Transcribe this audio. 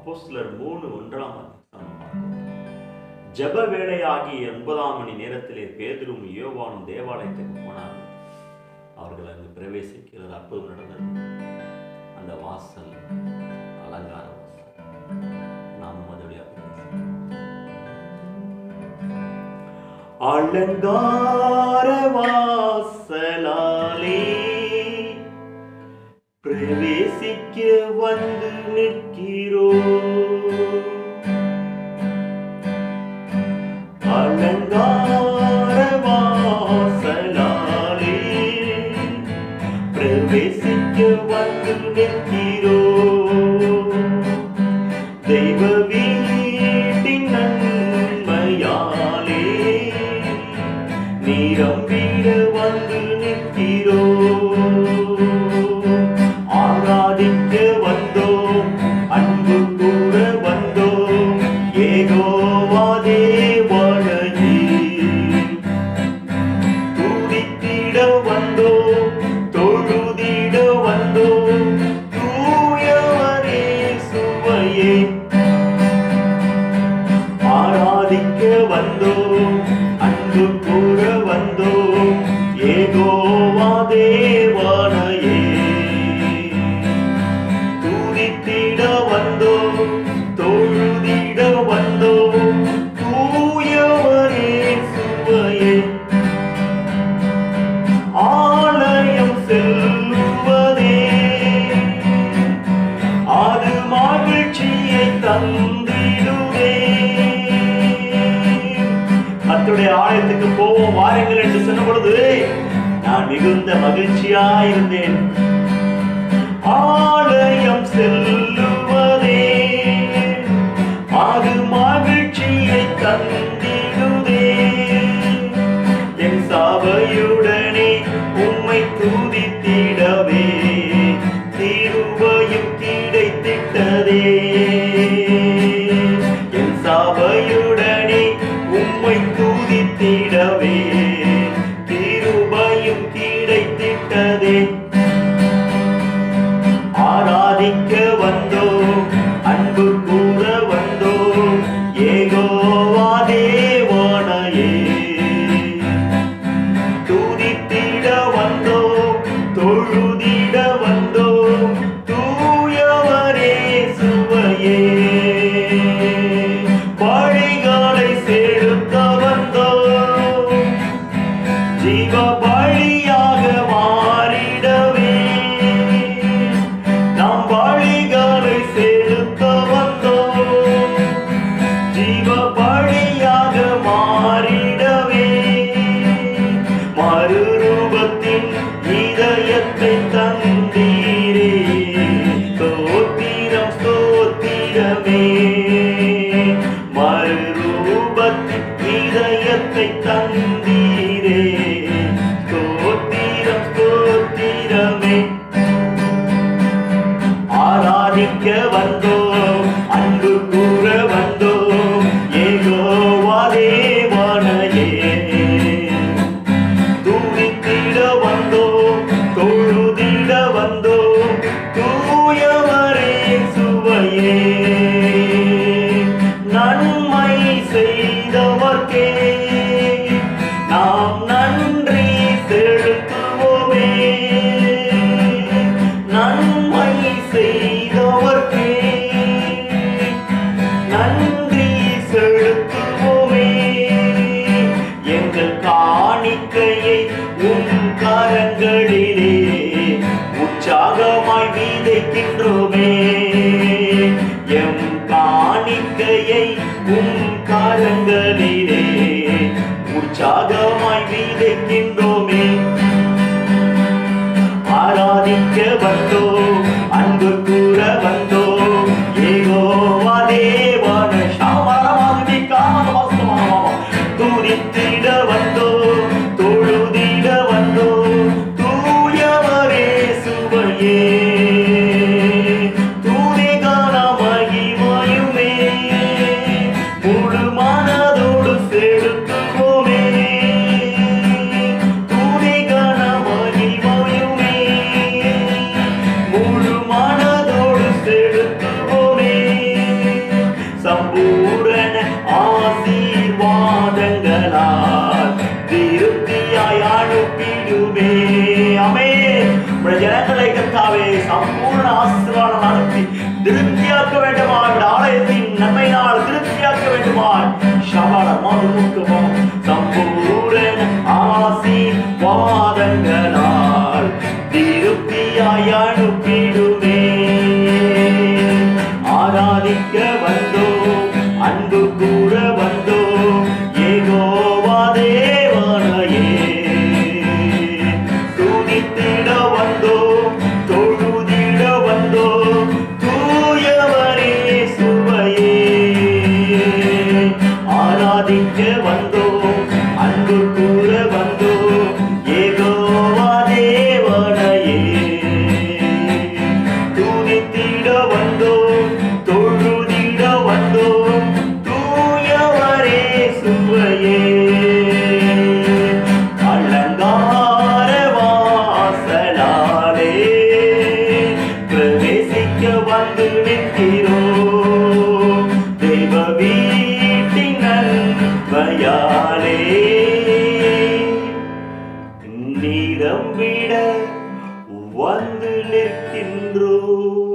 அப்போஸ்தலர் மூணு ஒன்றாம் வசனம் பார்க்கிறோம். ஜெப வேளையாகி ஒன்பதாம் மணி நேரத்திலே பேதுரும் யோவானும் தேவாலயத்துக்கு போனார்கள் அவர்கள் அங்கு பிரவேசிக்கிறது அற்புதம் நடந்தது அந்த வாசல் அலங்கார வாசல் நாம் அதோடைய அலங்கார வாசலாலே பிரவேசிக்க வந்து நிற்கிறோ அலங்கார வாசலாலே பிரவேசிக்க வந்து நிற்கிறோ தெய்வ வீட்டின் நன்மையாலே நீரம்பிட வந்து நிற்கிறோ ஆராதிக்க வந்தோம் அன்பு கூற வந்தோம் ஏகோவா தேவனையே துதித்திட வந்தோம் தொழுதிட வந்தோம் தூயவரே சுவையே ஆராதிக்க வந்தோம் அன்பு கூற வந்தோம் ஏகோவா தேவானையே துதித்திட வந்தோம் தொழுதிட வந்தோம் தூயவரே சுவையே ஆலயம் செல்லுவதே அது மகிழ்ச்சியை தந்திடுவே கர்த்தருடைய ஆலயத்துக்கு போவோம் வாருங்கள் என்று சொன்ன பொழுது நான் மிகுந்த மகிழ்ச்சியாயிருந்தேன் ஆலயம் செல்லுவதே அது மகிழ்ச்சியை தந்திடுதே என் சபையுடனே உம்மை துதித்திடவே திருவையும் கிடைத்திட்டதே என் சபையுடனே உம்மை துதித்திடவே திருபையும் கிடைத்திட்டதே ஆராதிக்க வந்தோம் அன்பு கூற வந்தோம் ஏகோவா தேவானையே துதித்திட வந்தோம் தொழுதிட வந்தோம் தூயவரே சுவையே பழிகளை செலுத்த வந்தோம் ஜீவ பழியாக மாறிடவே நாம் பழிகளை செலுத்த வந்தோம் ஜீவ பழியாக மாறிடவே மறுரூபத்தின் இதயத்தை தந்தீரே ஸ்தோத்திரம் ஸ்தோத்திரமே மறுரூபத்தின் இதயத்தை தந்தீரே ஸ்தோத்திரம் ஸ்தோத்திரமே ஆராதிக்க வந்தோம் அன்பு கூற வந்தோம் ஏகோவா தேவானையே துதித்திட வந்தோம் தொழுதிட வந்தோம் தூயவரே சுவையே நன்மை செய்தவர்க்கே நாம் நன்றி செலுத்துவோமே நன்மை செய்தவர்க்கே நன்றி செலுத்துவோமே எங்கள் காணிக்கையை உன் கரங்களிலே உற்சாகமாய் விதைக்கின்றோமே எம் காணிக்கையை உன் கரங்களிலே உற்சாகமாய் விதைக்கின்றோமே ஆராதிக்க வந்தோம் அன்பு கூற வந்தோம் ஏகோவா தேவான சாமரமாகி காமவாசமாமா துதித்திட வந்தோம் தொழுதிட வந்தோம் தூயவரே சுவையே தூதிகான மகிமையுமே முழு மனதோடு செலுத்துவோமே தூதிகான மகிமையுமே முழு மனதோடு கர்த்தாவே சம்பூர்ண ஆசீர்வாதம் அனுப்பி திருப்தியாக்க வேண்டுமா இந்த ஆலயத்தின் நன்மையினால் திருப்தியாக்க வேண்டுமா சபல மதுமுகமும் சம்பூரண ஆசீர்வாதங்களால் திருப்தியாய் அனுப்பிடுமே ஆராதிக்க வந்தோம் அன்பு கூற வந்தோம் ஏகோவா தேவனையே துதித்திட வந்தோம் தொழுதிட வந்தோம் தூயவரே சுவையே ஆராதிக்க வந்தோம் அன்பு கூற வந்தோம் ஏகோவா தேவனையே துதித்திட வந்தோம் தொழுதிட வந்தோம் தூயவரே சுவையே அலங்கார வாசலாலே பிரவேசிக்க வந்து நிற்கிறோம் தெய்வ வீட்டின் நன்மையாலே நீரம் விட வந்து நிற்கின்றோம்